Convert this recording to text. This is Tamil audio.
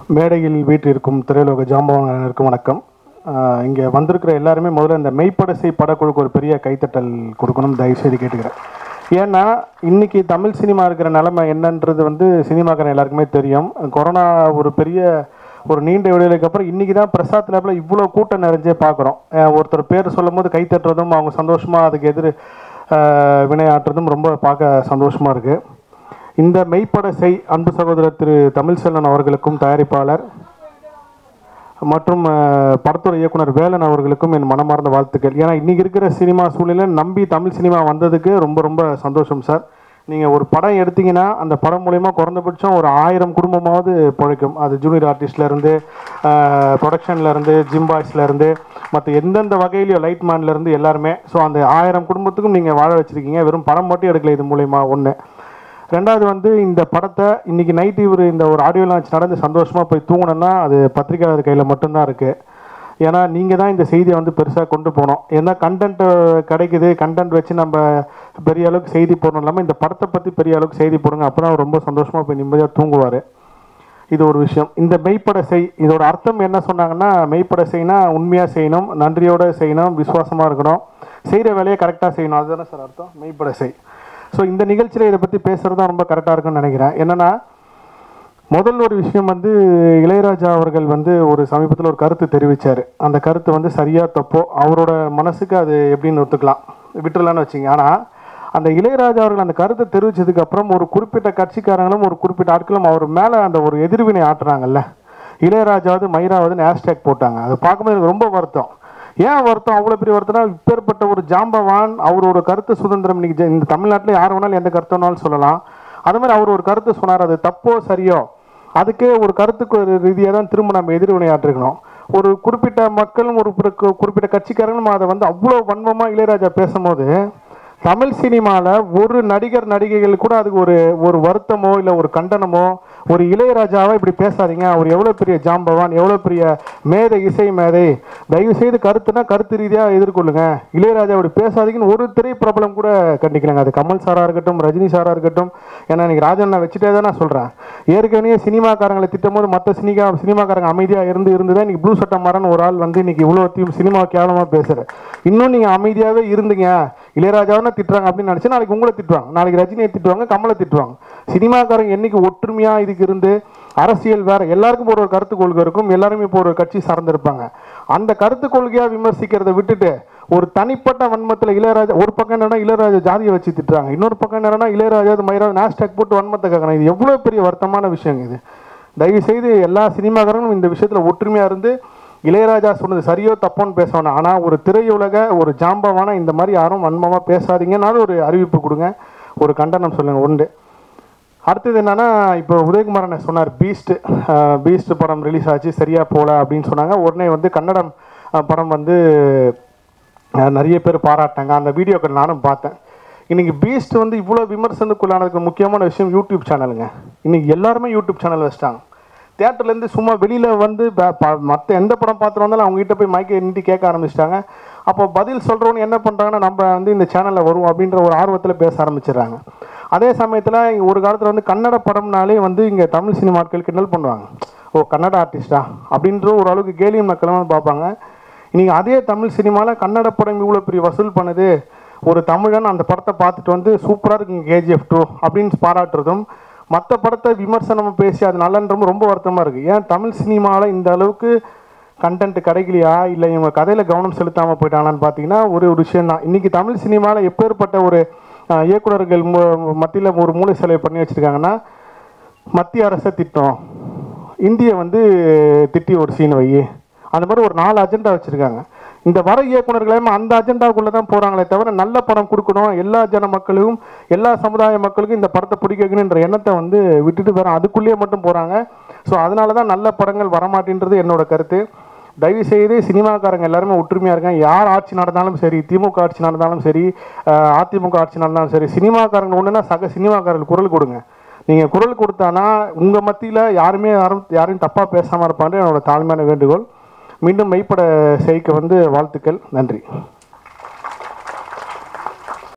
மேடையில் வீட்டிற்கும் திரையுலக ஜாம்பவானருக்கும் வணக்கம் ஆஹ் இங்கே வந்திருக்கிற எல்லாருமே முதல்ல இந்த மெய்ப்படசை படக்குழுக்கு ஒரு பெரிய கைத்தட்டல் கொடுக்கணும் தயவு செய்து கேட்டுக்கிறேன் ஏன்னா இன்னைக்கு தமிழ் சினிமா இருக்கிற நிலைமை என்னன்றது வந்து சினிமாக்காரன் எல்லாருக்குமே தெரியும் கொரோனா ஒரு பெரிய ஒரு நீண்ட இடைவெளிக்கு அப்புறம் இன்னைக்கு தான் பிரசாத் லேபில் இவ்வளோ கூட்டம் நிறைஞ்சே பார்க்குறோம் ஒருத்தர் பேர் சொல்லும் போது கைத்தட்டுறதும் அவங்க சந்தோஷமாக அதுக்கு எதிர் ஆஹ் வினையாற்றுறதும் ரொம்ப பார்க்க சந்தோஷமாக இருக்குது இந்த மெய்ப்பட செய் அன்பு சகோதரர் திரு தமிழ்செல்வன் அவர்களுக்கும் தயாரிப்பாளர் மற்றும் அஹ், படத்துறை இயக்குனர் வேலன் அவர்களுக்கும் என் மனமார்ந்த வாழ்த்துக்கள் ஏன்னா இன்னைக்கு இருக்கிற சினிமா சூழ்நிலை நம்பி தமிழ் சினிமா வந்ததுக்கு ரொம்ப ரொம்ப சந்தோஷம் சார் நீங்கள் ஒரு படம் எடுத்தீங்கன்னா அந்த படம் மூலயமா குறைந்தபட்சம் ஒரு ஆயிரம் குடும்பமாவது பிழைக்கும் அது ஜூனியர் ஆர்டிஸ்ட்லேருந்து ப்ரொடக்ஷன்லேருந்து ஜிம் பாய்ஸ்லேருந்து மற்ற எந்தெந்த வகையிலையும் லைட் மேன்லேருந்து எல்லாருமே ஸோ அந்த ஆயிரம் குடும்பத்துக்கும் நீங்கள் வாழ வச்சுருக்கீங்க வெறும் படம் மட்டும் எடுக்கல இது மூலயமா ஒன்று ரெண்டாவது வந்து இந்த படத்தை இன்னைக்கு நைட் இவர் இந்த ஒரு ஆடியோ லான்ச் நடந்து சந்தோஷமாக போய் தூங்கணும்னா அது பத்திரிக்கையாளர் கையில் மட்டும்தான் இருக்குது ஏன்னா நீங்கள் தான் இந்த செய்தியை வந்து பெருசாக கொண்டு போகணும் ஏன்னா கண்டென்ட் கிடைக்குது கண்டென்ட் வச்சு நம்ம பெரிய அளவுக்கு செய்தி போடணும் இல்லாமல் இந்த படத்தை பற்றி பெரிய அளவுக்கு செய்தி போடுங்க அப்போ தான் ரொம்ப சந்தோஷமாக போய் நிம்மதியாக தூங்குவார் இது ஒரு விஷயம் இந்த மெய்ப்பட செய் இதோட அர்த்தம் என்ன சொன்னாங்கன்னா மெய்ப்பட செய்யினா உண்மையாக செய்யணும் நன்றியோடு செய்யணும் விசுவாசமாக இருக்கணும் செய்கிற வேலையை கரெக்டாக செய்யணும் அதுதானே சார் அர்த்தம் மெய்ப்பட செய் ஸோ இந்த நிகழ்ச்சியில் இதை பற்றி பேசுகிறது தான் ரொம்ப கரெக்டாக இருக்கும்னு நினைக்கிறேன் என்னென்னா முதல் ஒரு விஷயம் வந்து இளையராஜா அவர்கள் வந்து ஒரு சமீபத்தில் ஒரு கருத்து தெரிவித்தார் அந்த கருத்து வந்து சரியாக தப்போ அவரோட மனசுக்கு அது எப்படின்னு ஒத்துக்கலாம் விட்டுறலான்னு வச்சிங்க ஆனால் அந்த இளையராஜா அவர்கள் அந்த கருத்தை தெரிவித்ததுக்கு அப்புறம் ஒரு குறிப்பிட்ட கட்சிக்காரங்களும் ஒரு குறிப்பிட்ட ஆட்களும் அவர் மேலே அந்த ஒரு எதிர்வினை ஆட்டுறாங்கல்ல இளையராஜாவது மயிராவதுன்னு ஹேஷ்டேக் போட்டாங்க அதை பார்க்கும்போது எனக்கு ரொம்ப வருத்தம் ஏன் வருத்தம் அவ்வளோ பெரிய வருத்தம்னா இப்பேற்பட்ட ஒரு ஜாம்பவான் அவரோட கருத்து சுதந்திரம் இன்னைக்கு ஜ- இந்த தமிழ்நாட்டில் யார் வேணாலும் எந்த கருத்து வேணாலும் சொல்லலாம் அது மாதிரி அவர் ஒரு கருத்து சொன்னார் அது தப்போ சரியோ அதுக்கே ஒரு கருத்துக்கு ஒரு ரீதியாக தான் திரும்ப நம்ம எதிர்வினையாற்றிருக்கணும் ஒரு குறிப்பிட்ட மக்களும் ஒரு பிற- குறிப்பிட்ட கட்சிக்காரங்களும் அதை வந்து அவ்வளோ வன்மமாக இளையராஜா பேசும்போது தமிழ் சினிமாவில் ஒரு நடிகர் நடிகைகள் கூட அதுக்கு ஒரு ஒரு வருத்தமோ இல்லை ஒரு கண்டனமோ ஒரு இளையராஜாவை இப்படி பேசாதீங்க அவர் எவ்வளோ பெரிய ஜாம்பவான் எவ்வளோ பெரிய மேதை இசை மேதை தயவு செய்து கருத்துனா கருத்து ரீதியாக எதிர்கொள்ளுங்க இளையராஜா இப்படி பேசாதீங்கன்னு ஒரு திரை பிரபலம் கூட கண்டிக்கலங்க அது கமல் சாராக இருக்கட்டும் ரஜினி சாராக இருக்கட்டும் ஏன்னா இன்னைக்கு ராஜன் நான் வச்சுட்டே தான் நான் சொல்கிறேன் ஏற்கனவே சினிமாக்காரங்களை திட்டும் போது மற்ற சினிமா சினிமாக்காரங்க அமைதியாக இருந்து இருந்து தான் இன்னைக்கு ப்ளூ சட்டம் மாறன் ஒரு ஆள் வந்து இன்னைக்கு இவ்வளோ சினிமா கேவலமாக பேசுகிறேன் இன்னும் நீங்கள் அமைதியாகவே இருந்தீங்க இளையராஜாவை திட்டுறாங்க அப்படின்னு நினச்சி நாளைக்கு உங்களை திட்டுவாங்க நாளைக்கு ரஜினியை திட்டுவாங்க கமலை திட்டுவாங்க சினிமாக்காரங்க என்னைக்கு ஒற்றுமையாக இதுக்கு இருந்து அரசியல் வேற எல்லாருக்கும் ஒரு ஒரு கருத்து கொள்கை இருக்கும் எல்லாருமே இப்போ ஒரு கட்சி சார்ந்திருப்பாங்க அந்த கருத்து கொள்கையாக விமர்சிக்கிறத விட்டுட்டு ஒரு தனிப்பட்ட வன்மத்தில் இளையராஜா ஒரு பக்கம் என்னன்னா இளையராஜா ஜாதியை வச்சு திட்டுறாங்க இன்னொரு பக்கம் என்னன்னா இளையராஜா அது மயிரா நாஸ்டாக் போட்டு வன்மத்தை கேட்கணும் இது எவ்வளோ பெரிய வருத்தமான விஷயங்க இது தயவு செய்து எல்லா சினிமாக்காரங்களும் இந்த விஷயத்தில் ஒற்றுமையாக இருந்து இளையராஜா சொன்னது சரியோ தப்போன்னு பேச வேணாம் ஆனால் ஒரு திரையுலக ஒரு ஜாம்பவான இந்த மாதிரி யாரும் வன்மமாக பேசாதீங்கன்னாலும் ஒரு அறிவிப்பு கொடுங்க ஒரு கண்டனம் சொல்லுங்கள் உண்டு அடுத்தது என்னன்னா இப்போ உதயகுமாரன் சொன்னார் பீஸ்ட் பீஸ்ட் படம் ரிலீஸ் ஆச்சு சரியா போல அப்படின்னு சொன்னாங்க உடனே வந்து கன்னடம் அஹ், படம் வந்து அஹ், நிறைய பேர் பாராட்டாங்க அந்த வீடியோக்கள் நானும் பார்த்தேன் இன்னைக்கு பீஸ்ட் வந்து இவ்வளோ விமர்சனத்துக்குள்ளானதுக்கு முக்கியமான விஷயம் யூடியூப் சேனலுங்க இன்னைக்கு எல்லாருமே யூடியூப் சேனல் வச்சிட்டாங்க தேட்டர்லேருந்து சும்மா வெளியில் வந்து மற்ற எந்த படம் பார்த்துட்டு வந்தாலும் அவங்க கிட்ட போய் மைக்கை நின்று கேட்க ஆரம்பிச்சிட்டாங்க அப்போ பதில் சொல்கிறவங்க என்ன பண்ணுறாங்கன்னா நம்ம வந்து இந்த சேனலில் வருவோம் அப்படின்ற ஒரு ஆர்வத்தில் பேச ஆரம்பிச்சிடுறாங்க அதே சமயத்தில் ஒரு காலத்தில் வந்து கன்னட படம்னாலே வந்து இங்கே தமிழ் சினிமாக்கள் கிண்டல் பண்ணுவாங்க ஓ கன்னட ஆர்டிஸ்டா அப்படின்ற ஒரு அளவுக்கு கேலியும் மக்களும் வந்து பார்ப்பாங்க இன்னைக்கு அதே தமிழ் சினிமாவில் கன்னட படம் இவ்வளோ பெரிய வசூல் பண்ணுது ஒரு தமிழன் அந்த படத்தை பார்த்துட்டு வந்து சூப்பராக இருக்குங்க கேஜிஎஃப் டூ அப்படின்னு பாராட்டுறதும் மற்ற படத்தை விமர்சனம் பேசி அது நல்லன்றதும் ரொம்ப வருத்தமாக இருக்குது ஏன் தமிழ் சினிமாவில் இந்த அளவுக்கு கண்டென்ட் கிடைக்கலையா இல்லை இவங்க கதையில் கவனம் செலுத்தாமல் போயிட்டாங்களான்னு பார்த்தீங்கன்னா ஒரு ஒரு விஷயம் தான் இன்றைக்கி தமிழ் சினிமாவில் எப்பேற்பட்ட ஒரு அஹ், இயக்குனர்கள் மத்தியில் ஒரு மூளை செலவு பண்ணி வச்சுருக்காங்கன்னா மத்திய அரசை திட்டம் இந்திய வந்து திட்டி ஒரு சீன் வை அந்த மாதிரி ஒரு நாலு அஜெண்டா வச்சுருக்காங்க இந்த வர இயக்குனர்களே அந்த அஜெண்டாவுக்குள்ளே தான் போகிறாங்களே தவிர நல்ல படம் கொடுக்கணும் எல்லா ஜன மக்களுக்கும் எல்லா சமுதாய மக்களுக்கும் இந்த படத்தை பிடிக்க வைக்கணுன்ற எண்ணத்தை வந்து விட்டுட்டு வேற அதுக்குள்ளேயே மட்டும் போகிறாங்க ஸோ அதனால தான் நல்ல படங்கள் வரமாட்டேன்றது என்னோட கருத்து தயவு செய்து சினிமாக்காரங்க எல்லாருமே ஒற்றுமையாக இருக்காங்க யார் ஆட்சி நடந்தாலும் சரி திமுக ஆட்சி நடந்தாலும் சரி அஹ், அதிமுக ஆட்சி நடந்தாலும் சரி சினிமாக்காரங்க ஒன்றுனா சக சினிமாக்காரர்கள் குரல் கொடுங்க நீங்கள் குரல் கொடுத்தானா உங்கள் மத்தியில் யாருமே யாரும் யாரையும் தப்பாக பேசாமல் இருப்பான்னு என்னோட தாழ்மையான வேண்டுகோள் மீண்டும் மெய்ப்பட செய்க வந்து வாழ்த்துக்கள் நன்றி